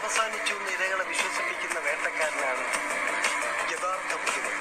അവസാനിച്ചു എന്ന് ഇരകളെ വിശ്വസിപ്പിക്കുന്ന വേട്ടക്കാരനാണ് യഥാർത്ഥ ബുദ്ധിമുട്ട്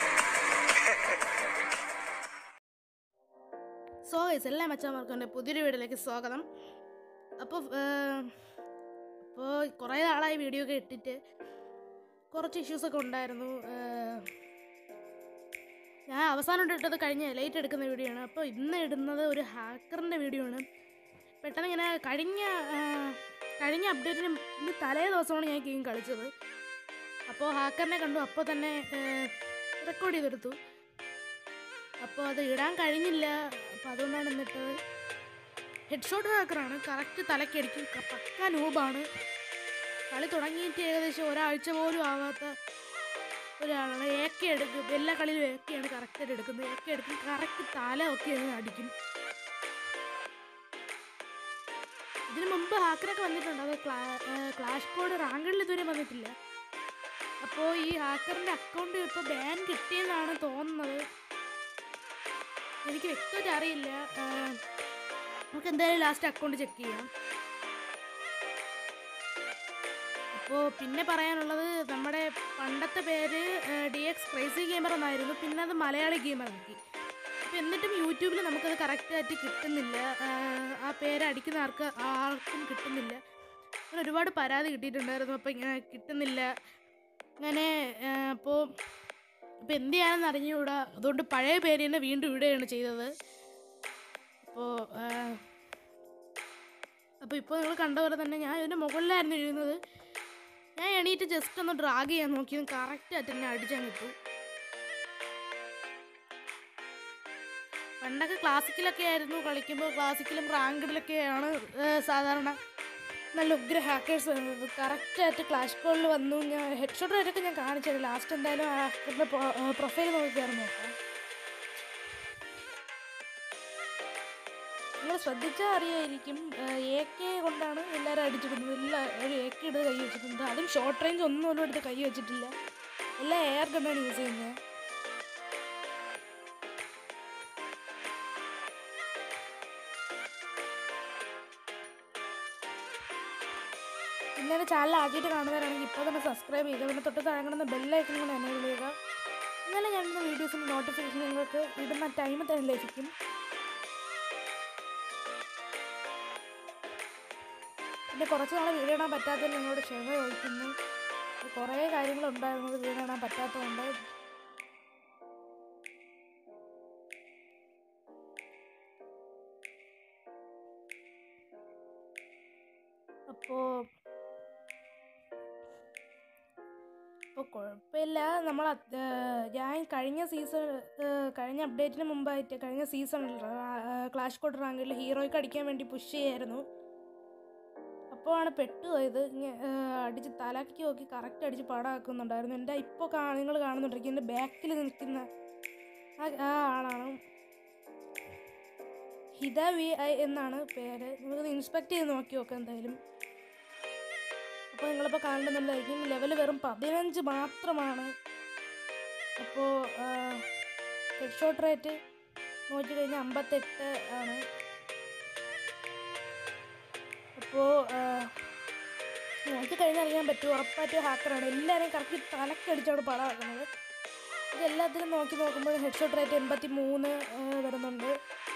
സോ ഗൈസ് എല്ലാ മച്ചന്മാർക്കും എൻ്റെ പുതിയൊരു വീഡിയോയിലേക്ക് സ്വാഗതം അപ്പോൾ അപ്പോൾ കുറേ നാളായി വീഡിയോ ഒക്കെ ഇട്ടിട്ട് കുറച്ച് ഇഷ്യൂസൊക്കെ ഉണ്ടായിരുന്നു ഏഹ്, ഞാൻ അവസാനം ഇട്ടത് കഴിഞ്ഞ ലൈറ്റ് എടുക്കുന്ന വീഡിയോ ആണ് അപ്പോൾ ഇന്ന് ഇടുന്നത് ഒരു ഹാക്കറിൻ്റെ വീഡിയോ ആണ് പെട്ടെന്ന് ഇങ്ങനെ കഴിഞ്ഞ ഏഹ്, കഴിഞ്ഞ അപ്ഡേറ്റിന് ഇന്ന് തലേ ദിവസമാണ് ഞാൻ ഗെയിം കളിച്ചത് അപ്പോൾ ഹാക്കറിനെ കണ്ടു അപ്പോൾ തന്നെ റെക്കോർഡ് ചെയ്തെടുത്തു അപ്പോൾ അത് ഇടാൻ കഴിഞ്ഞില്ല അപ്പോൾ അതുകൊണ്ടാണ് എന്നിട്ടത് ഹെഡ് ഷോട്ട് ഹാക്കറാണ് കറക്റ്റ് തലക്കടിക്കും ക- പക്ക നൂബാണ് കളി തുടങ്ങിയിട്ട് ഏകദേശം ഒരാഴ്ച പോലും ആവാത്ത ഒരാളാണ് ഏക്ക എടുക്കും എല്ലാ കളിയിലും ഏക്കയാണ് കറക്റ്റായിട്ട് എടുക്കുന്നത് ഏക്ക എടുക്കും കറക്റ്റ് തല ഒക്കെ അങ്ങ് അടിക്കും ഇതിനു മുമ്പ് ഹാക്കറൊക്കെ വന്നിട്ടുണ്ട് അത് ക്ലാ ക്ലാഷ് കോഡ് റാങ്കളിൽ ഇതുവരെ വന്നിട്ടില്ല അപ്പോൾ ഈ ഹാക്കറിൻ്റെ അക്കൗണ്ട് ഇപ്പോൾ ബാൻ കിട്ടിയെന്നാണ് തോന്നുന്നത് എനിക്ക് വ്യക്തമായിട്ട് അറിയില്ല ആ, നമുക്ക് എന്തായാലും ലാസ്റ്റ് അക്കൗണ്ട് ചെക്ക് ചെയ്യാം അപ്പോൾ പിന്നെ പറയാനുള്ളത് നമ്മുടെ പണ്ടത്തെ പേര് ഡി എക്സ് ക്രൈസി ഗെയിമർ എന്നായിരുന്നു പിന്നെ അത് മലയാളി ഗെയിമർ ആക്കി അപ്പോൾ എന്നിട്ടും യൂട്യൂബിൽ നമുക്കത് കറക്റ്റായിട്ട് കിട്ടുന്നില്ല ആ, ആ പേര് അടിക്കുന്ന ആർക്ക് ആർക്കും കിട്ടുന്നില്ല അങ്ങനെ ഒരുപാട് പരാതി കിട്ടിയിട്ടുണ്ടായിരുന്നു അപ്പോൾ ഇങ്ങനെ കിട്ടുന്നില്ല അങ്ങനെ അപ്പോൾ അപ്പോൾ എന്ത് ചെയ്യാനെന്ന് അറിഞ്ഞുകൂടാ അതുകൊണ്ട് പഴയ പേര് തന്നെ വീണ്ടും ഇടുകയാണ് ചെയ്തത് അപ്പോൾ അപ്പോൾ ഇപ്പോൾ നിങ്ങൾ കണ്ട പോലെ തന്നെ ഞാൻ ഇതിൻ്റെ മുകളിലായിരുന്നു എഴുതുന്നത് ഞാൻ എണീറ്റ് ജസ്റ്റ് ഒന്ന് ഡ്രാഗ് ചെയ്യാൻ നോക്കിയത് കറക്റ്റായിട്ട് എന്നെ അടിച്ചാൽ കിട്ടും പണ്ടൊക്കെ ക്ലാസിക്കലൊക്കെ ആയിരുന്നു കളിക്കുമ്പോൾ ക്ലാസിക്കലും റാങ്കിഡിലൊക്കെയാണ് സാധാരണ നല്ല ഉഗ്ര ഹാക്കേഴ്സ് വരുന്നത് കറക്റ്റായിട്ട് ക്ലാഷ് കോളിൽ വന്നു ഞാൻ ഹെഡ് ഷോട്ട് വരെയൊക്കെ ഞാൻ കാണിച്ചത് ലാസ്റ്റ് എന്തായാലും ആ ഹാക്കറിൻ്റെ പ്രൊഫൈൽ നോക്കിയാണ് നോക്കാം നിങ്ങൾ ശ്രദ്ധിച്ചാൽ അറിയായിരിക്കും എ കെ കൊണ്ടാണ് എല്ലാവരും അടിച്ചിടുന്നത് എല്ലാ ഒരു എ കെ എടുത്ത് കൈ വെച്ചിട്ടുണ്ട് അതും ഷോർട്ട് റേഞ്ച് ഒന്നും പോലും എടുത്ത് കൈ വെച്ചിട്ടില്ല എല്ലാം എയർ ഗണ്ണാണ് യൂസ് ചെയ്യുന്നത് പിന്നെ എൻ്റെ ചാനൽ ആദ്യമായിട്ട് കാണുന്നവരാണെങ്കിൽ ഇപ്പോൾ തന്നെ സബ്സ്ക്രൈബ് ചെയ്യുക പിന്നെ തൊട്ട് താഴെ ബെല്ലൈക്കൺ കൂടെ എനേബിൾ ചെയ്യുക എന്നാലും ഞാനിടുന്ന വീഡിയോസിൻ്റെ നോട്ടിഫിക്കേഷൻ നിങ്ങൾക്ക് ഇടുന്ന ടൈം തന്നെ ലഭിക്കും പിന്നെ കുറച്ച് നാളെ വീഡിയോ ഇടാൻ പറ്റാത്തതിൽ നിങ്ങളോട് ക്ഷമ ചോദിക്കുന്നു കുറേ കാര്യങ്ങളുണ്ടായിരുന്നത് വീഡിയോ ഇടാൻ പറ്റാത്തതുകൊണ്ട് അപ്പോൾ അപ്പോൾ കുഴപ്പമില്ല നമ്മൾ അത്- ഏർ ഞാൻ കഴിഞ്ഞ സീസൺ കഴിഞ്ഞ അപ്ഡേറ്റിന് മുമ്പായിട്ട് കഴിഞ്ഞ സീസണിൽ ക്ലാഷ് കോഡ് റാങ്കിൽ ഹീറോയ്ക്ക് അടിക്കാൻ വേണ്ടി പുഷ് ചെയ്യായിരുന്നു അപ്പോഴാണ് പെട്ടുപോയത് ഇങ്ങനെ അടിച്ച് തലക്ക് നോക്കി കറക്റ്റ് അടിച്ച് പടമാക്കുന്നുണ്ടായിരുന്നു എൻ്റെ ഇപ്പോൾ കാ നിങ്ങൾ കാണുന്നുണ്ടെങ്കിൽ എൻ്റെ ബാക്കിൽ നിൽക്കുന്ന ആ ആ ആളാണ് ഹിത വി ഐ എന്നാണ് പേര് നമുക്കത് ഇൻസ്പെക്ട് ചെയ്ത് നോക്കി നോക്കാം എന്തായാലും അപ്പോൾ നിങ്ങളിപ്പോൾ കാണുന്നുണ്ടായിരിക്കും ലെവൽ വെറും പതിനഞ്ച് മാത്രമാണ് അപ്പോൾ ഹെഡ് ഷോട്ട് റേറ്റ് നോക്കി കഴിഞ്ഞാൽ അമ്പത്തെട്ട് ആണ് അപ്പോൾ നോക്കി കഴിഞ്ഞാൽ അറിയാൻ പറ്റും ഉറപ്പായിട്ടും ഹാക്കറാണ് എല്ലാവരെയും കറക്റ്റ് തലക്കടിച്ചാണ് പടമാക്കുന്നത് ഇത് എല്ലാത്തിലും നോക്കി നോക്കുമ്പോൾ ഹെഡ് ഷോട്ട് റേറ്റ് എൺപത്തി മൂന്ന് വരുന്നുണ്ട്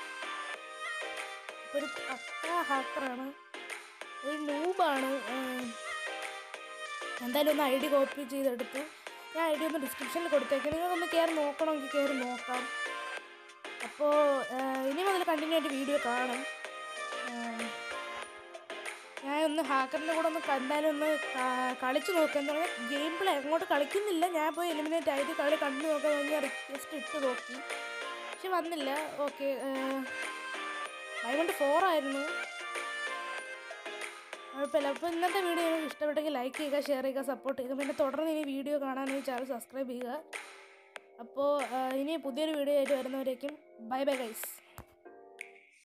ഒരു പക്ക ഹാക്കറാണ് ഒരു നൂബാണ് എന്തായാലും ഒന്ന് ഐ ഡി കോപ്പി ചെയ്തെടുത്തു ഞാൻ ഐ ഡി ഒന്ന് ഡിസ്ക്രിപ്ഷനിൽ കൊടുത്തേക്കാം നിങ്ങളൊന്ന് കയറി നോക്കണമെങ്കിൽ കയറി നോക്കാം അപ്പോൾ ഇനി മുതൽ കണ്ടിന്യൂ ആയിട്ട് വീഡിയോ കാണും ഏഹ്, ഞാൻ ഒന്ന് ഹാക്കറിൻ്റെ കൂടെ ഒന്ന് എന്തായാലും ഒന്ന് ക- കളിച്ച് നോക്കാം എന്താ പറയുക ഗെയിം പ്ലേ അങ്ങോട്ട് കളിക്കുന്നില്ല ഞാൻ പോയി എലിമിനേറ്റ് ആയിട്ട് കളി കണ്ടു നോക്കാൻ വേണ്ടി റിക്വസ്റ്റ് ഇട്ട് നോക്കി പക്ഷെ വന്നില്ല ഓക്കെ ഡയമണ്ട് ഫോർ ആയിരുന്നു കുഴപ്പമില്ല അപ്പോൾ ഇന്നത്തെ വീഡിയോ നിങ്ങൾക്ക് ഇഷ്ടപ്പെട്ടെങ്കിൽ ലൈക്ക് ചെയ്യുക ഷെയർ ചെയ്യുക സപ്പോർട്ട് ചെയ്യുക പിന്നെ തുടർന്ന് ഇനി വീഡിയോ കാണാൻ ഈ ചാനൽ സബ്സ്ക്രൈബ് ചെയ്യുക അപ്പോൾ ഇനി പുതിയൊരു വീഡിയോ ആയിട്ട് വരുന്നവരേക്കും ബൈ ബൈ ഗൈസ്